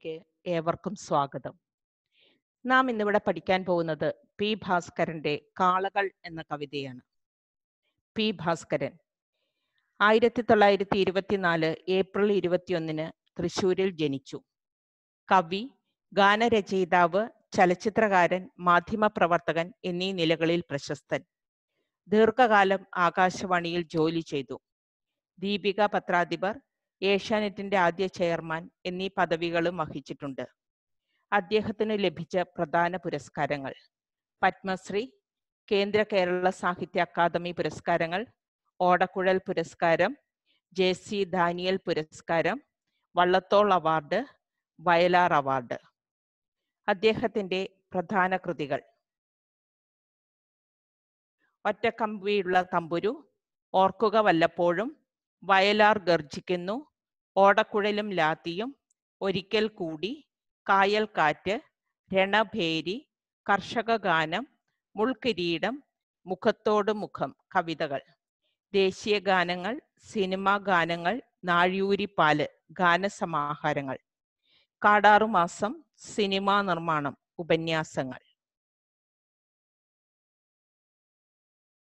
ക്ലാസ്സിലേക്ക് ഏവർക്കും സ്വാഗതം നാം ഇന്നിവിടെ പഠിക്കാൻ പോകുന്നത് പി ഭാസ്കരന്റെ കാളകൾ എന്ന കവിതയാണ് പി ഭാസ്കരൻ ആയിരത്തി തൊള്ളായിരത്തി ഇരുപത്തിനാല് ഏപ്രിൽ ഇരുപത്തിയൊന്നിന് തൃശൂരിൽ ജനിച്ചു കവി ഗാനരചയിതാവ് ചലച്ചിത്രകാരൻ മാധ്യമപ്രവർത്തകൻ എന്നീ നിലകളിൽ പ്രശസ്തൻ ദീർഘകാലം ആകാശവാണിയിൽ ജോലി ചെയ്തു ദീപിക പത്രാധിപർ ഏഷ്യാനെറ്റിന്റെ ആദ്യ ചെയർമാൻ എന്നീ പദവികളും വഹിച്ചിട്ടുണ്ട് അദ്ദേഹത്തിന് ലഭിച്ച പ്രധാന പുരസ്കാരങ്ങൾ പത്മശ്രീ കേന്ദ്ര കേരള സാഹിത്യ അക്കാദമി പുരസ്കാരങ്ങൾ ഓടക്കുഴൽ പുരസ്കാരം ജെ സി ദാനിയൽ പുരസ്കാരം വള്ളത്തോൾ അവാർഡ് വയലാർ അവാർഡ് അദ്ദേഹത്തിന്റെ പ്രധാന കൃതികൾ ഒറ്റക്കമ്പിയുള്ള തമ്പുരു ഓർക്കുക വല്ലപ്പോഴും വയലാർ ഗർജിക്കുന്നു ഓടക്കുഴലും ലാത്തിയും ഒരിക്കൽ കൂടി കായൽ കാറ്റ് രണഭേരി കർഷക ഗാനം മുൾക്കിരീടം മുഖത്തോട് മുഖം കവിതകൾ ദേശീയ ഗാനങ്ങൾ സിനിമാ ഗാനങ്ങൾ നാഴിയൂരിപ്പാല് ഗാനസമാഹാരങ്ങൾ കാടാറുമാസം സിനിമാ നിർമ്മാണം ഉപന്യാസങ്ങൾ